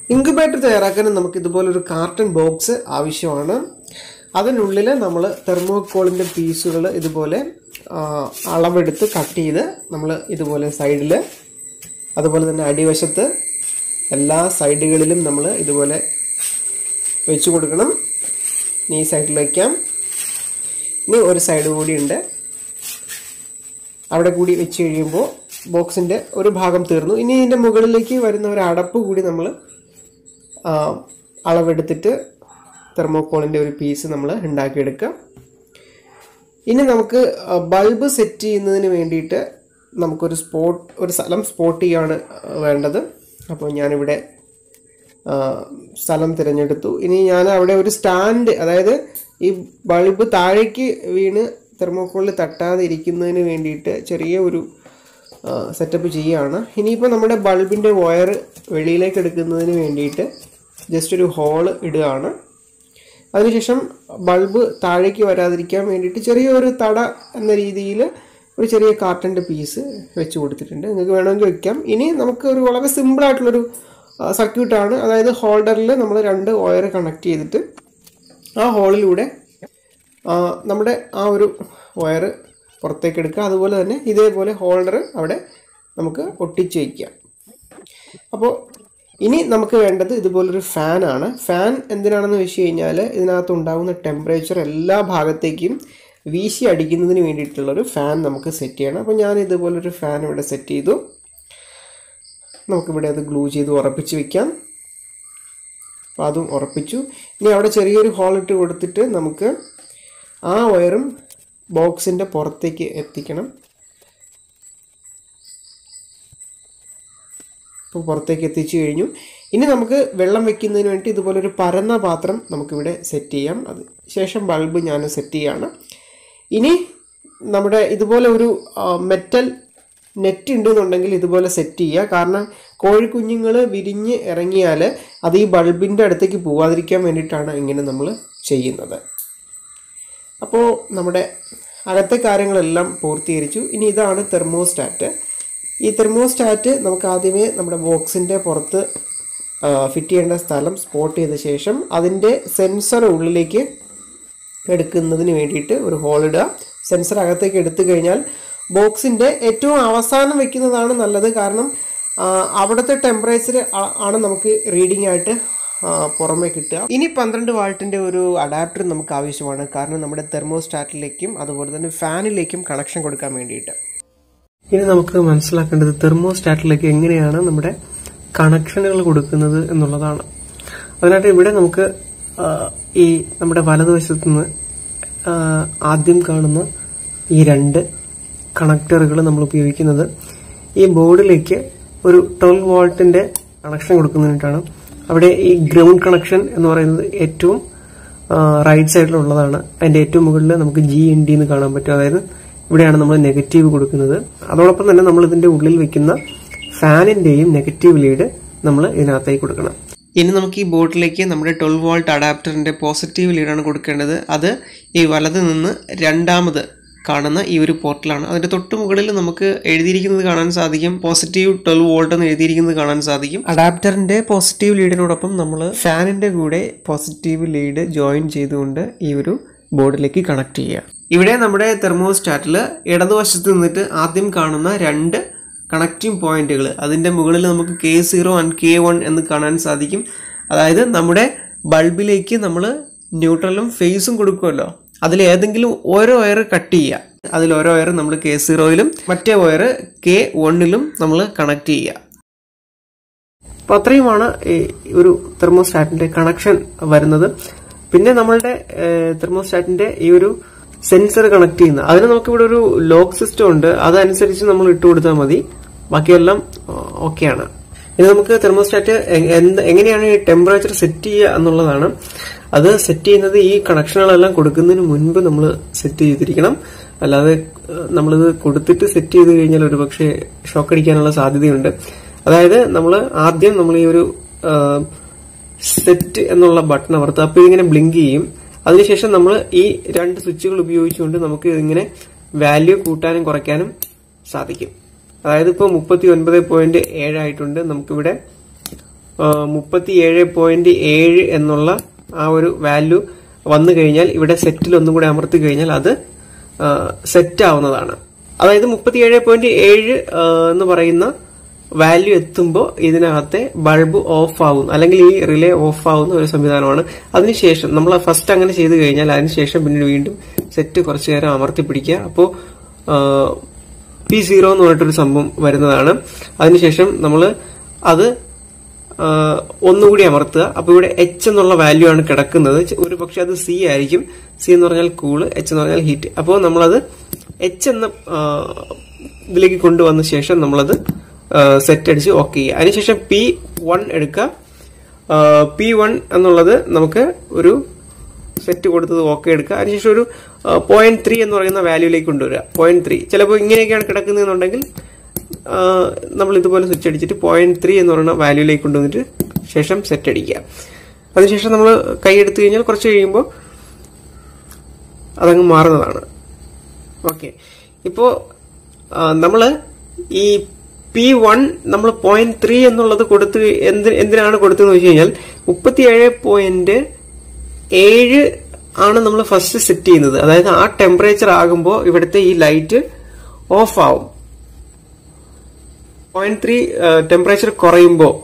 incubator തയ്യാറാക്കാൻ നമുക്ക് ഇതുപോലൊരു കാർട്ടൺ ബോക്സ് ആവശ്യമാണ് അതിനുള്ളിൽ നമ്മൾ തെർമോക്കോളിൻ്റെ പീസുകൾ ഇതുപോലെ ആ, അളവെടുത്ത് കട്ട് ചെയ്ത് നമ്മൾ ഇതുപോലെ സൈഡിൽ അതുപോലെ തന്നെ അടിവശത്ത് എല്ലാ സൈഡുകളിലും നമ്മൾ ഇതുപോലെ വെച്ച് കൊടുക്കണം ഇനി ഈ സൈഡിൽ വയ്ക്കാം ഇനി ഒരു സൈഡ് കൂടി ഉണ്ട് അവിടെ കൂടി വെച്ച് കഴിയുമ്പോൾ ബോക്സിൻ്റെ ഒരു ഭാഗം തീർന്നു ഇനി ഇതിൻ്റെ മുകളിലേക്ക് വരുന്ന ഒരു അടപ്പ് കൂടി നമ്മൾ അളവെടുത്തിട്ട് തെർമോക്കോളിൻ്റെ ഒരു പീസ് നമ്മൾ ഉണ്ടാക്കിയെടുക്കുക ഇനി നമുക്ക് ബൾബ് സെറ്റ് ചെയ്യുന്നതിന് വേണ്ടിയിട്ട് നമുക്കൊരു സ്പോട്ട് ഒരു സ്ഥലം സ്പോട്ട് ചെയ്യാണ് വേണ്ടത് അപ്പോൾ ഞാനിവിടെ ആ, സ്ഥലം തിരഞ്ഞെടുത്തു ഇനി ഞാൻ അവിടെ ഒരു സ്റ്റാൻഡ് അതായത് ഈ ബൾബ് താഴേക്ക് വീണ് തെർമോക്കോളിൽ തട്ടാതെ ഇരിക്കുന്നതിന് വേണ്ടിയിട്ട് ചെറിയ ഒരു സെറ്റപ്പ് ചെയ്യുകയാണ് ഇനിയിപ്പോൾ നമ്മുടെ ബൾബിൻ്റെ വയർ വെളിയിലേക്ക് എടുക്കുന്നതിന് വേണ്ടിയിട്ട് ജസ്റ്റ് ഒരു ഹോള് ഇടുകയാണ് അതിനുശേഷം ബൾബ് താഴേക്ക് വരാതിരിക്കാൻ വേണ്ടിയിട്ട് ചെറിയൊരു തട എന്ന രീതിയിൽ ഒരു ചെറിയ കാർട്ടൻ്റെ പീസ് വെച്ച് കൊടുത്തിട്ടുണ്ട് നിങ്ങൾക്ക് വേണമെങ്കിൽ വെക്കാം ഇനി നമുക്ക് ഒരു വളരെ സിമ്പിളായിട്ടുള്ളൊരു സർക്യൂട്ടാണ് അതായത് ഹോൾഡറിൽ നമ്മൾ രണ്ട് വയർ കണക്ട് ചെയ്തിട്ട് ആ ഹോളിലൂടെ ആ, നമ്മുടെ ആ ഒരു വയർ പുറത്തേക്ക് എടുക്കുക അതുപോലെ തന്നെ ഇതേപോലെ ഹോൾഡർ അവിടെ നമുക്ക് ഒട്ടിച്ച് വയ്ക്കാം അപ്പോൾ ഇനി നമുക്ക് വേണ്ടത് ഇതുപോലൊരു ഫാനാണ് ഫാൻ എന്തിനാണെന്ന് വെച്ച് കഴിഞ്ഞാൽ ഇതിനകത്ത് ഉണ്ടാകുന്ന ടെമ്പറേച്ചർ എല്ലാ ഭാഗത്തേക്കും വീശി അടിക്കുന്നതിന് വേണ്ടിയിട്ടുള്ളൊരു ഫാൻ നമുക്ക് സെറ്റ് ചെയ്യണം അപ്പോൾ ഞാൻ ഇതുപോലൊരു ഫാൻ ഇവിടെ സെറ്റ് ചെയ്തു നമുക്കിവിടെ അത് ഗ്ലൂ ചെയ്ത് ഉറപ്പിച്ച് വെക്കാം അപ്പോൾ അതും ഉറപ്പിച്ചു ഇനി അവിടെ ചെറിയൊരു ഹോൾ ഇട്ട് കൊടുത്തിട്ട് നമുക്ക് ആ വയറും ബോക്സിൻ്റെ പുറത്തേക്ക് എത്തിക്കണം ഇപ്പോൾ പുറത്തേക്ക് എത്തിച്ചു കഴിഞ്ഞു ഇനി നമുക്ക് വെള്ളം വെക്കുന്നതിന് വേണ്ടി ഇതുപോലെ ഒരു പരന്ന പാത്രം നമുക്കിവിടെ സെറ്റ് ചെയ്യാം അത് ശേഷം ബൾബ് ഞാൻ സെറ്റ് ചെയ്യാണ് ഇനി നമ്മുടെ ഇതുപോലെ ഒരു മെറ്റൽ നെറ്റ് ഉണ്ടെന്നുണ്ടെങ്കിൽ ഇതുപോലെ സെറ്റ് ചെയ്യുക കാരണം കോഴിക്കുഞ്ഞുങ്ങൾ വിരിഞ്ഞ് ഇറങ്ങിയാൽ അത് ഈ ബൾബിൻ്റെ അടുത്തേക്ക് പോവാതിരിക്കാൻ വേണ്ടിയിട്ടാണ് ഇങ്ങനെ നമ്മൾ ചെയ്യുന്നത് അപ്പോൾ നമ്മുടെ അകത്തെ കാര്യങ്ങളെല്ലാം പൂർത്തീകരിച്ചു ഇനി ഇതാണ് തെർമോസ്റ്റാറ്റ് ഈ തെർമോസ്റ്റാറ്റ് നമുക്ക് ആദ്യമേ നമ്മുടെ ബോക്സിൻ്റെ പുറത്ത് ഫിറ്റ് ചെയ്യേണ്ട സ്ഥലം സ്പോട്ട് ചെയ്ത ശേഷം അതിൻ്റെ സെൻസർ ഉള്ളിലേക്ക് എടുക്കുന്നതിന് വേണ്ടിയിട്ട് ഒരു ഹോൾ ഇടുക സെൻസർ അകത്തേക്ക് എടുത്തു കഴിഞ്ഞാൽ ബോക്സിൻ്റെ ഏറ്റവും അവസാനം വെക്കുന്നതാണ് നല്ലത് കാരണം ആ, അവിടുത്തെ ടെമ്പറേച്ചർ ആണ് നമുക്ക് റീഡിംഗ് ആയിട്ട് ആ, പുറമേ കിട്ടുക ഇനി പന്ത്രണ്ട് വാൾട്ടിൻ്റെ ഒരു അഡാപ്റ്റർ നമുക്ക് ആവശ്യമാണ് കാരണം നമ്മുടെ തെർമോസ്റ്റാറ്റിലേക്കും അതുപോലെ തന്നെ ഫാനിലേക്കും കണക്ഷൻ കൊടുക്കാൻ വേണ്ടിയിട്ട് ഇനി നമുക്ക് മനസ്സിലാക്കേണ്ടത് തെർമോസ്റ്റാറ്റിലേക്ക് എങ്ങനെയാണ് നമ്മുടെ കണക്ഷനുകൾ കൊടുക്കുന്നത് എന്നുള്ളതാണ് അതിനായിട്ട് ഇവിടെ നമുക്ക് ആ, ഈ നമ്മുടെ വലതുവശത്ത് നിന്ന് ആ, ആദ്യം കാണുന്ന ഈ രണ്ട് കണക്ടറുകൾ നമ്മൾ ഉപയോഗിക്കുന്നത് ഈ ബോർഡിലേക്ക് ഒരു ട്വൽവ് വോൾട്ടിന്റെ കണക്ഷൻ കൊടുക്കുന്നതിനായിട്ടാണ് അവിടെ ഈ ഗ്രൗണ്ട് കണക്ഷൻ എന്ന് പറയുന്നത് ഏറ്റവും റൈറ്റ് സൈഡിലുള്ളതാണ് അതിന്റെ ഏറ്റവും മുകളിൽ നമുക്ക് ജി എൻ ഡി എന്ന് കാണാൻ പറ്റും അതായത് ഇവിടെയാണ് നമ്മൾ നെഗറ്റീവ് കൊടുക്കുന്നത് അതോടൊപ്പം തന്നെ നമ്മൾ ഇതിന്റെ ഉള്ളിൽ വെക്കുന്ന ഫാനിന്റെയും നെഗറ്റീവ് ലീഡ് നമ്മൾ ഇതിനകത്തേക്ക് കൊടുക്കണം ഇനി നമുക്ക് ഈ ബോർഡിലേക്ക് നമ്മുടെ ട്വൽവ് വോൾട്ട് അഡാപ്റ്ററിന്റെ പോസിറ്റീവ് ലീഡാണ് കൊടുക്കേണ്ടത് അത് ഈ വലത് നിന്ന് രണ്ടാമത് കാണുന്ന ഈ ഒരു പോർട്ടലാണ് അതിന്റെ തൊട്ട് മുകളിൽ നമുക്ക് എഴുതിയിരിക്കുന്നത് കാണാൻ സാധിക്കും പോസിറ്റീവ് ട്വൽവ് വോൾട്ട് എന്ന് എഴുതിയിരിക്കുന്നത് കാണാൻ സാധിക്കും അഡാപ്റ്ററിന്റെ പോസിറ്റീവ് ലീഡിനോടൊപ്പം നമ്മൾ ഫാനിന്റെ കൂടെ പോസിറ്റീവ് ലീഡ് ജോയിൻ ചെയ്തുകൊണ്ട് ഈ ഒരു ബോർഡിലേക്ക് കണക്ട് ചെയ്യുക ഇവിടെ നമ്മുടെ തെർമോസ്റ്റാറ്റിൽ ഇടതുവശത്ത് നിന്നിട്ട് ആദ്യം കാണുന്ന രണ്ട് കണക്റ്റിംഗ് പോയിന്റുകൾ അതിൻ്റെ മുകളിൽ നമുക്ക് K zero and K one എന്ന് കാണാൻ സാധിക്കും അതായത് നമ്മുടെ ബൾബിലേക്ക് നമ്മൾ ന്യൂട്രലും ഫേസും കൊടുക്കുമല്ലോ അതിൽ ഏതെങ്കിലും ഓരോ വയർ കട്ട് ചെയ്യുക അതിൽ ഓരോ വയർ നമ്മൾ കെ സീറോയിലും മറ്റേ വയർ കെ വണ്ണിലും നമ്മൾ കണക്ട് ചെയ്യുക അപ്പോൾ അത്രയുമാണ് ഈ ഒരു തെർമോസ്റ്റാറ്റിന്റെ കണക്ഷൻ വരുന്നത് പിന്നെ നമ്മളുടെ തെർമോസ്റ്റാറ്റിന്റെ ഈ ഒരു സെൻസർ കണക്ട് ചെയ്യുന്ന അതിന് നമുക്ക് ഇവിടെ ഒരു ലോക്ക് സിസ്റ്റം ഉണ്ട് അതനുസരിച്ച് നമ്മൾ ഇട്ട് കൊടുത്താൽ മതി ബാക്കിയെല്ലാം ഓക്കെയാണ് ഇനി നമുക്ക് തെർമോസ്റ്റാറ്റ് എ- എന്ത് എങ്ങനെയാണ് ഈ ടെമ്പറേച്ചർ സെറ്റ് ചെയ്യുക എന്നുള്ളതാണ് അത് സെറ്റ് ചെയ്യുന്നത് ഈ കണക്ഷനുകളെല്ലാം കൊടുക്കുന്നതിന് മുൻപ് നമ്മൾ സെറ്റ് ചെയ്തിരിക്കണം അല്ലാതെ ഏഹ്, നമ്മളിത് കൊടുത്തിട്ട് സെറ്റ് ചെയ്ത് കഴിഞ്ഞാൽ ഒരു പക്ഷേ ഷോക്ക് അടിക്കാനുള്ള സാധ്യതയുണ്ട് അതായത് നമ്മൾ ആദ്യം നമ്മൾ ഈ ഒരു സെറ്റ് എന്നുള്ള ബട്ടൺ അമർത്തുക അപ്പോൾ ഇതിങ്ങനെ ബ്ലിങ്ക് ചെയ്യും അതിനുശേഷം നമ്മൾ ഈ രണ്ട് സ്വിച്ചുകൾ ഉപയോഗിച്ചുകൊണ്ട് നമുക്ക് ഇതിങ്ങനെ വാല്യൂ കൂട്ടാനും കുറയ്ക്കാനും സാധിക്കും അതായത് ഇപ്പോൾ മുപ്പത്തി ഒൻപത് പോയിന്റ് ഏഴായിട്ടുണ്ട് നമുക്കിവിടെ മുപ്പത്തി ഏഴ് പോയിന്റ് ഏഴ് എന്നുള്ള ആ ഒരു വാല്യൂ വന്നു കഴിഞ്ഞാൽ ഇവിടെ സെറ്റിൽ ഒന്നും കൂടെ അമർത്തി കഴിഞ്ഞാൽ അത് സെറ്റ് ആവുന്നതാണ് അതായത് മുപ്പത്തി ഏഴ് പോയിന്റ് ഏഴ് എന്ന് പറയുന്ന വാല്യൂ എത്തുമ്പോൾ ഇതിനകത്തെ ബൾബ് ഓഫ് ആവുന്നു അല്ലെങ്കിൽ ഈ റിലേ ഓഫ് ആവുന്ന ഒരു സംവിധാനമാണ് അതിനുശേഷം നമ്മൾ ഫസ്റ്റ് അങ്ങനെ ചെയ്തു കഴിഞ്ഞാൽ അതിനുശേഷം പിന്നീട് വീണ്ടും സെറ്റ് കുറച്ചു നേരം അമർത്തി പിടിക്കുക അപ്പോൾ പി സീറോ എന്ന് പറഞ്ഞിട്ടൊരു സംഭവം വരുന്നതാണ് അതിനുശേഷം നമ്മൾ അത് ആ, ഒന്നുകൂടി അമർത്തുക അപ്പോൾ ഇവിടെ എച്ച് എന്നുള്ള വാല്യൂ ആണ് കിടക്കുന്നത് ഒരു പക്ഷെ അത് സി ആയിരിക്കും സി എന്ന് പറഞ്ഞാൽ കൂള് എച്ച് എന്ന് പറഞ്ഞാൽ ഹീറ്റ് അപ്പോൾ നമ്മളത് എച്ച് എന്ന ആ, ഇതിലേക്ക് കൊണ്ടുവന്ന ശേഷം നമ്മളത് സെറ്റ് അടിച്ച് ഓക്കെ ചെയ്യുക അതിനുശേഷം പി വൺ എടുക്കുക പി വൺ എന്നുള്ളത് നമുക്ക് ഒരു സെറ്റ് കൊടുത്തത് ഓക്കെ എടുക്കുക അതിനുശേഷം ഒരു പോയിന്റ് ത്രീ എന്ന് പറയുന്ന വാല്യൂയിലേക്ക് കൊണ്ടുവരിക പോയിന്റ് ത്രീ ചിലപ്പോൾ ഇങ്ങനെയൊക്കെയാണ് കിടക്കുന്നതെന്നുണ്ടെങ്കിൽ ആ, നമ്മൾ ഇതുപോലെ സ്വിച്ച് അടിച്ചിട്ട് പോയിന്റ് ത്രീ എന്ന് പറയുന്ന വാല്യൂയിലേക്ക് കൊണ്ടുവന്നിട്ട് ശേഷം സെറ്റ് അടിക്കുക അതിനുശേഷം നമ്മൾ കൈ എടുത്തു കഴിഞ്ഞാൽ കുറച്ച് കഴിയുമ്പോൾ അതങ്ങ് മാറുന്നതാണ് ഓക്കെ ഇപ്പോൾ നമ്മൾ ഈ പി വൺ നമ്മൾ പോയിന്റ് ത്രീ എന്നുള്ളത് കൊടുത്ത് എന്ത് എന്തിനാണ് കൊടുത്തതെന്ന് വെച്ച് കഴിഞ്ഞാൽ മുപ്പത്തിയേഴ് പോയിന്റ് ഏഴ് ആണ് നമ്മൾ ഫസ്റ്റ് സെറ്റ് ചെയ്യുന്നത് അതായത് ആ ടെമ്പറേച്ചർ ആകുമ്പോൾ ഇവിടുത്തെ ഈ ലൈറ്റ് ഓഫ് ആവും പോയിന്റ് ത്രീ ടെമ്പറേച്ചർ കുറയുമ്പോൾ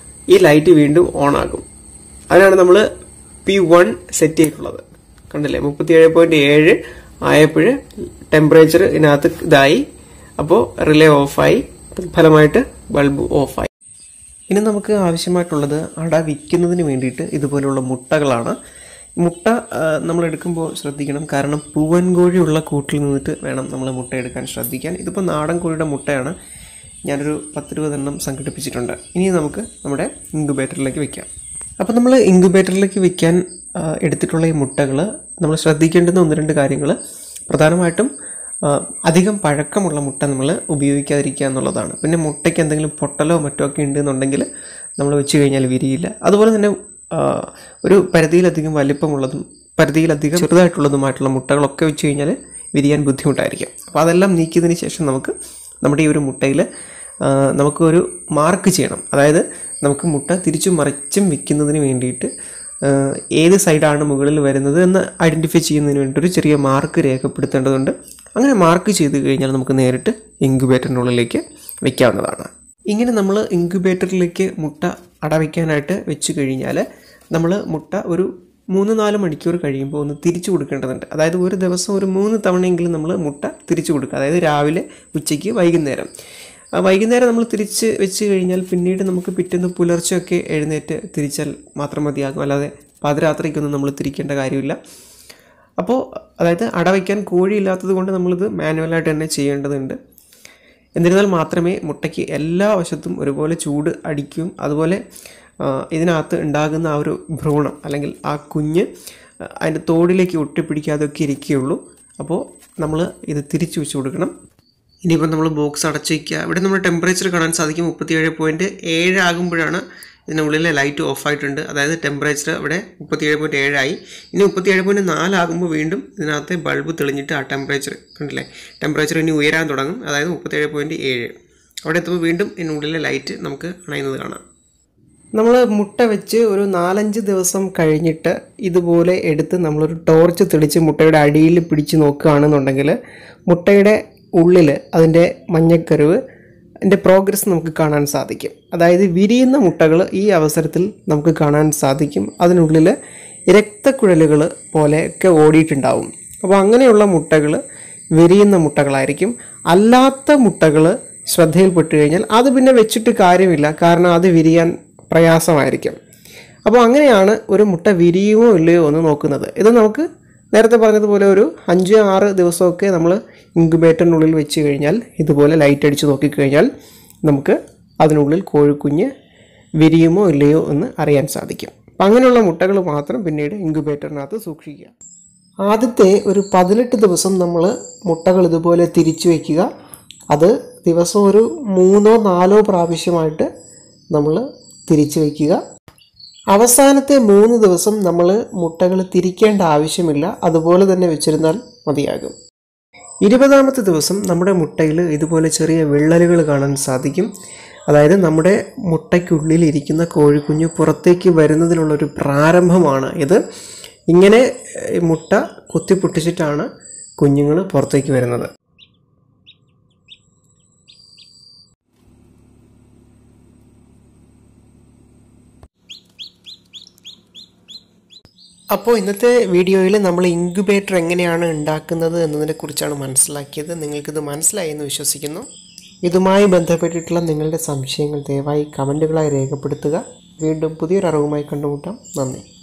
ഈ ലൈറ്റ് വീണ്ടും ഓൺ ആകും അതിനാണ് നമ്മൾ പി വൺ സെറ്റ് ചെയ്തിട്ടുള്ളത് കണ്ടില്ലേ മുപ്പത്തിയേഴ് പോയിന്റ് ഏഴ് ആയപ്പോൾ ടെമ്പറേച്ചർ ഇതിനകത്ത് ഇതായി അപ്പോൾ റിലേ ഓഫായി ഫലമായിട്ട് ബൾബ് ഓഫായി ഇനി നമുക്ക് ആവശ്യമായിട്ടുള്ളത് അട വിൽക്കുന്നതിന് വേണ്ടിയിട്ട് ഇതുപോലുള്ള മുട്ടകളാണ് മുട്ട ആ, നമ്മൾ എടുക്കുമ്പോൾ ശ്രദ്ധിക്കണം കാരണം പൂവൻ കോഴിയുള്ള കൂട്ടിൽ നിന്നിട്ട് വേണം നമ്മൾ മുട്ട എടുക്കാൻ ശ്രദ്ധിക്കാൻ ഇതിപ്പോൾ നാടൻ കോഴിയുടെ മുട്ടയാണ് ഞാനൊരു പത്തിരുപതെണ്ണം സംഘടിപ്പിച്ചിട്ടുണ്ട് ഇനി നമുക്ക് നമ്മുടെ ഇൻക്യുബേറ്ററിലേക്ക് വെക്കാം അപ്പോൾ നമ്മൾ ഇൻക്യുബേറ്ററിലേക്ക് വെക്കാൻ ആ, എടുത്തിട്ടുള്ള ഈ മുട്ടകൾ നമ്മൾ ശ്രദ്ധിക്കേണ്ടുന്ന ഒന്ന് രണ്ട് കാര്യങ്ങൾ പ്രധാനമായിട്ടും ആ, അധികം പഴക്കമുള്ള മുട്ട നമ്മൾ ഉപയോഗിക്കാതിരിക്കുക എന്നുള്ളതാണ് പിന്നെ മുട്ടയ്ക്ക് എന്തെങ്കിലും പൊട്ടലോ മറ്റോ ഒക്കെ ഉണ്ടെന്നുണ്ടെങ്കിൽ നമ്മൾ വെച്ച് കഴിഞ്ഞാൽ വിരിയില്ല അതുപോലെ തന്നെ ആ, ഒരു പരിധിയിലധികം വലിപ്പമുള്ളതും പരിധിയിലധികം ചെറുതായിട്ടുള്ളതുമായിട്ടുള്ള മുട്ടകളൊക്കെ വെച്ച് കഴിഞ്ഞാൽ വിരിയാൻ ബുദ്ധിമുട്ടായിരിക്കും അപ്പോൾ അതെല്ലാം നീക്കിയതിന് ശേഷം നമുക്ക് നമ്മുടെ ഈ ഒരു മുട്ടയിൽ നമുക്ക് ഒരു മാർക്ക് ചെയ്യണം അതായത് നമുക്ക് മുട്ട തിരിച്ചും മറിച്ചും വിൽക്കുന്നതിന് വേണ്ടിയിട്ട് ആ, ഏത് സൈഡാണ് മുകളിൽ വരുന്നത് എന്ന് ഐഡൻറ്റിഫൈ ചെയ്യുന്നതിന് വേണ്ടി ഒരു ചെറിയ മാർക്ക് രേഖപ്പെടുത്തേണ്ടതുണ്ട് അങ്ങനെ മാർക്ക് ചെയ്ത് കഴിഞ്ഞാൽ നമുക്ക് നേരിട്ട് ഇൻക്യുബേറ്ററിൻ്റെ ഉള്ളിലേക്ക് വെക്കാവുന്നതാണ് ഇങ്ങനെ നമ്മൾ ഇൻക്യുബേറ്ററിലേക്ക് മുട്ട അടവയ്ക്കാനായിട്ട് വെച്ച് കഴിഞ്ഞാൽ നമ്മൾ മുട്ട ഒരു മൂന്ന് നാല് മണിക്കൂർ കഴിയുമ്പോൾ ഒന്ന് തിരിച്ചു കൊടുക്കേണ്ടതുണ്ട് അതായത് ഒരു ദിവസം ഒരു മൂന്ന് തവണയെങ്കിലും നമ്മൾ മുട്ട തിരിച്ചു കൊടുക്കുക അതായത് രാവിലെ ഉച്ചയ്ക്ക് വൈകുന്നേരം ആ വൈകുന്നേരം നമ്മൾ തിരിച്ച് വെച്ച് കഴിഞ്ഞാൽ പിന്നീട് നമുക്ക് പിറ്റേന്ന് പുലർച്ചെയൊക്കെ എഴുന്നേറ്റ് തിരിച്ചാൽ മാത്രം മതിയാകും അല്ലാതെ പാതിരാത്രിക്കൊന്നും നമ്മൾ തിരിക്കേണ്ട കാര്യമില്ല അപ്പോൾ അതായത് അടവയ്ക്കാൻ കോഴിയില്ലാത്തത് കൊണ്ട് നമ്മളിത് മാനുവലായിട്ട് തന്നെ ചെയ്യേണ്ടതുണ്ട് എന്നിരുന്നാൽ മാത്രമേ മുട്ടയ്ക്ക് എല്ലാ വശത്തും ഒരുപോലെ ചൂട് അടിക്കും അതുപോലെ ആ, ഇതിനകത്ത് ഉണ്ടാകുന്ന ആ ഒരു ഭ്രൂണം അല്ലെങ്കിൽ ആ കുഞ്ഞ് അതിൻ്റെ തോടിലേക്ക് ഒട്ടിപ്പിടിക്കാതെയൊക്കെ ഇരിക്കുകയുള്ളൂ അപ്പോൾ നമ്മൾ ഇത് തിരിച്ചു വെച്ച് കൊടുക്കണം ഇനിയിപ്പോൾ നമ്മൾ ബോക്സ് അടച്ചു വയ്ക്കുക ഇവിടെ നമ്മൾ ടെമ്പറേച്ചർ കാണാൻ സാധിക്കും മുപ്പത്തിയേഴ് പോയിൻറ്റ് ഏഴ് ആകുമ്പോഴാണ് ഇതിനുള്ളിലെ ലൈറ്റ് ഓഫ് ആയിട്ടുണ്ട് അതായത് ടെമ്പറേച്ചർ ഇവിടെ മുപ്പത്തിയേഴ് പോയിൻറ്റ് ഏഴായി ഇനി മുപ്പത്തിയേഴ് പോയിൻറ്റ് നാലാകുമ്പോൾ വീണ്ടും ഇതിനകത്തെ ബൾബ് തെളിഞ്ഞിട്ട് ആ ടെമ്പറേച്ചർ കണ്ടില്ലേ ടെമ്പറേച്ചർ ഇനി ഉയരാൻ തുടങ്ങും അതായത് മുപ്പത്തിയേഴ് പോയിൻറ്റ് ഏഴ് അവിടെ എത്തുമ്പോൾ വീണ്ടും ഇതിനുള്ളിലെ ലൈറ്റ് നമുക്ക് അണയുന്നത് കാണാം നമ്മൾ മുട്ട വെച്ച് ഒരു നാലഞ്ച് ദിവസം കഴിഞ്ഞിട്ട് ഇതുപോലെ എടുത്ത് നമ്മളൊരു ടോർച്ച് തെളിച്ച് മുട്ടയുടെ അടിയിൽ പിടിച്ച് നോക്കുകയാണെന്നുണ്ടെങ്കിൽ മുട്ടയുടെ ഉള്ളിൽ അതിൻ്റെ മഞ്ഞക്കരുവ് അതിൻ്റെ പ്രോഗ്രസ് നമുക്ക് കാണാൻ സാധിക്കും അതായത് വിരിയുന്ന മുട്ടകൾ ഈ അവസരത്തിൽ നമുക്ക് കാണാൻ സാധിക്കും അതിനുള്ളിൽ രക്തക്കുഴലുകൾ പോലെയൊക്കെ ഓടിയിട്ടുണ്ടാവും അപ്പോൾ അങ്ങനെയുള്ള മുട്ടകൾ വിരിയുന്ന മുട്ടകളായിരിക്കും അല്ലാത്ത മുട്ടകൾ ശ്രദ്ധയിൽപ്പെട്ട് കഴിഞ്ഞാൽ അത് പിന്നെ വെച്ചിട്ട് കാര്യമില്ല കാരണം അത് വിരിയാൻ പ്രയാസമായിരിക്കും അപ്പോൾ അങ്ങനെയാണ് ഒരു മുട്ട വിരിയുമോ ഇല്ലയോ എന്ന് നോക്കുന്നത് ഇത് നമുക്ക് നേരത്തെ പറഞ്ഞതുപോലെ ഒരു അഞ്ച് ആറ് ദിവസമൊക്കെ നമ്മൾ ഇൻക്യുബേറ്ററിനുള്ളിൽ വെച്ച് കഴിഞ്ഞാൽ ഇതുപോലെ ലൈറ്റ് അടിച്ച് നോക്കിക്കഴിഞ്ഞാൽ നമുക്ക് അതിനുള്ളിൽ കോഴിക്കുഞ്ഞ് വിരിയുമോ ഇല്ലയോ എന്ന് അറിയാൻ സാധിക്കും അപ്പം അങ്ങനെയുള്ള മുട്ടകൾ മാത്രം പിന്നീട് ഇൻക്യുബേറ്ററിനകത്ത് സൂക്ഷിക്കുക ആദ്യത്തെ ഒരു പതിനെട്ട് ദിവസം നമ്മൾ മുട്ടകൾ ഇതുപോലെ തിരിച്ചു വയ്ക്കുക അത് ദിവസം ഒരു മൂന്നോ നാലോ പ്രാവശ്യമായിട്ട് നമ്മൾ തിരിച്ചു വയ്ക്കുക അവസാനത്തെ മൂന്ന് ദിവസം നമ്മൾ മുട്ടകൾ തിരിക്കേണ്ട ആവശ്യമില്ല അതുപോലെ തന്നെ വെച്ചിരുന്നാൽ മതിയാകും ഇരുപതാമത്തെ ദിവസം നമ്മുടെ മുട്ടയിൽ ഇതുപോലെ ചെറിയ വിള്ളലുകൾ കാണാൻ സാധിക്കും അതായത് നമ്മുടെ മുട്ടയ്ക്കുള്ളിൽ ഇരിക്കുന്ന കോഴിക്കുഞ്ഞ് പുറത്തേക്ക് വരുന്നതിനുള്ളൊരു പ്രാരംഭമാണ് ഇത് ഇങ്ങനെ ഏഹ്, മുട്ട കുത്തിപ്പൊട്ടിച്ചിട്ടാണ് കുഞ്ഞുങ്ങൾ പുറത്തേക്ക് വരുന്നത് അപ്പോൾ ഇന്നത്തെ വീഡിയോയിൽ നമ്മൾ ഇൻക്യുബേറ്റർ എങ്ങനെയാണ് ഉണ്ടാക്കുന്നത് എന്നതിനെക്കുറിച്ചാണ് മനസ്സിലാക്കിയത് നിങ്ങൾക്കിത് മനസ്സിലായി എന്ന് വിശ്വസിക്കുന്നു ഇതുമായി ബന്ധപ്പെട്ടിട്ടുള്ള നിങ്ങളുടെ സംശയങ്ങൾ ദയവായി കമൻറ്റുകളായി രേഖപ്പെടുത്തുക വീണ്ടും പുതിയൊരു അറിവുമായി കണ്ടുമുട്ടാം നന്ദി